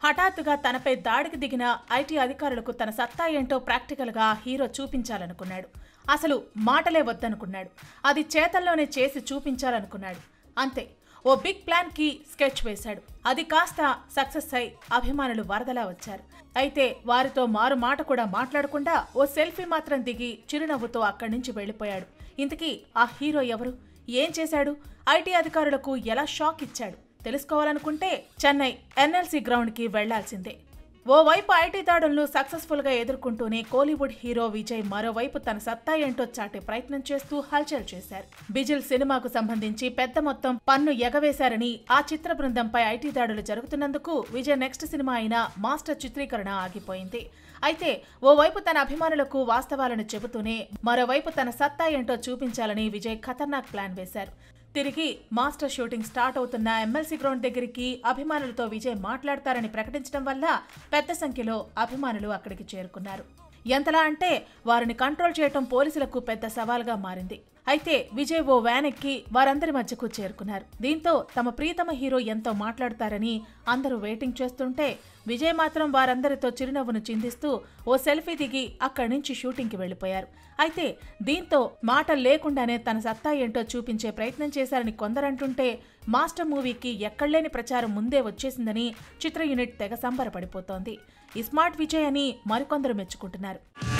హఠాత్తుగా తనపై దాడికి దిగిన ఐటీ అధికారులకు తన సత్తా ఏంటో ప్రాక్టికల్గా హీరో చూపించాలనుకున్నాడు అసలు మాటలే వద్దనుకున్నాడు అది చేతల్లోనే చేసి చూపించాలనుకున్నాడు అంతే ఓ బిగ్ ప్లాన్ కి స్కెచ్ వేశాడు అది కాస్త సక్సెస్ అయి అభిమానులు వరదలా వచ్చారు అయితే వారితో మారు మాట కూడా మాట్లాడకుండా ఓ సెల్ఫీ మాత్రం దిగి చిరునవ్వుతో అక్కడి నుంచి వెళ్ళిపోయాడు ఇంతకీ ఆ హీరో ఎవరు ఏం చేశాడు ఐటీ అధికారులకు ఎలా షాక్ ఇచ్చాడు తెలుసుకోవాలనుకుంటే చెన్నై ఎన్ఎల్సీ గ్రౌండ్కి వెళ్లాల్సిందే ఓవైపు ఐటీ దాడులను సక్సెస్ఫుల్ గా ఎదుర్కొంటూనే కోలీవుడ్ హీరో విజయ్ మరోవైపు తన సత్తా ఏంటో చాటే ప్రయత్నం చేస్తూ హల్చల్ చేశారు బిజిల్ సినిమాకు సంబంధించి పెద్ద మొత్తం పన్ను ఎగవేశారని ఆ చిత్ర బృందంపై ఐటీ దాడులు జరుగుతున్నందుకు విజయ్ నెక్స్ట్ సినిమా అయిన మాస్టర్ చిత్రీకరణ ఆగిపోయింది అయితే ఓవైపు తన అభిమానులకు వాస్తవాలను చెబుతూనే మరోవైపు తన సత్తా ఏంటో చూపించాలని విజయ్ ఖతర్నాక్ ప్లాన్ వేశారు తిరిగి మాస్టర్ షూటింగ్ స్టార్ట్ అవుతున్న ఎమ్మెల్సీ గ్రౌండ్ దగ్గరికి అభిమానులతో విజయ్ మాట్లాడతారని ప్రకటించడం వల్ల పెద్ద సంఖ్యలో అభిమానులు అక్కడికి చేరుకున్నారు ఎంతలా అంటే వారిని కంట్రోల్ చేయటం పోలీసులకు పెద్ద సవాల్గా మారింది అయితే విజయ్ ఓ వ్యాన్ ఎక్కి వారందరి మధ్యకు చేరుకున్నారు దీంతో తమ ప్రియతమ హీరో ఎంతో మాట్లాడతారని అందరూ వెయిటింగ్ చేస్తుంటే విజయ్ మాత్రం వారందరితో చిరునవ్వును చిందిస్తూ ఓ సెల్ఫీ దిగి అక్కడి నుంచి షూటింగ్కి వెళ్లిపోయారు అయితే దీంతో మాటలు లేకుండానే తన సత్తా ఏంటో చూపించే ప్రయత్నం చేశారని కొందరంటుంటే మాస్టర్ మూవీకి ఎక్కడలేని ప్రచారం ముందే వచ్చేసిందని చిత్ర యూనిట్ తెగ సంబరపడిపోతోంది ఈ స్మార్ట్ విజయ్ అని మరికొందరు మెచ్చుకుంటున్నారు